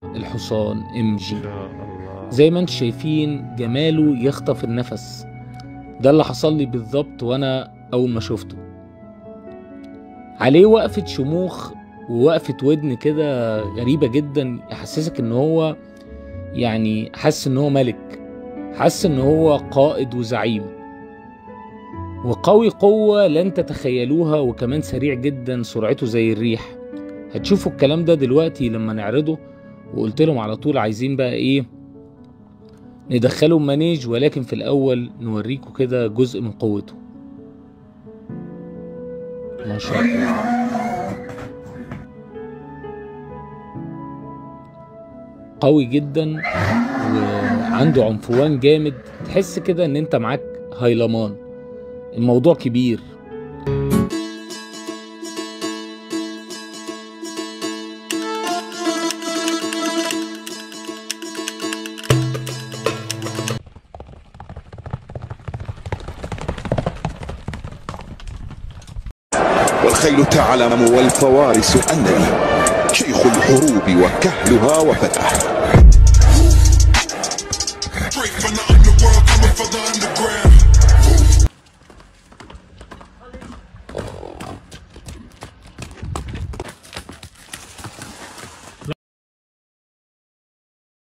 الحصان ام جي يا الله زي ما انتم شايفين جماله يخطف النفس ده اللي حصل لي بالظبط وانا اول ما شفته عليه وقفة شموخ ووقفة ودن كده غريبة جدا يحسسك ان هو يعني حاسس ان هو ملك حاسس ان هو قائد وزعيم وقوي قوة لن تتخيلوها وكمان سريع جدا سرعته زي الريح هتشوفوا الكلام ده دلوقتي لما نعرضه وقلت لهم على طول عايزين بقى ايه ندخله مانيج ولكن في الاول نوريكم كده جزء من قوته ما شاء الله قوي جدا وعنده عنفوان جامد تحس كده ان انت معاك هيلمان الموضوع كبير والخيل تعلم والفوارس أنني شيخ الحروب وكهلها وفتح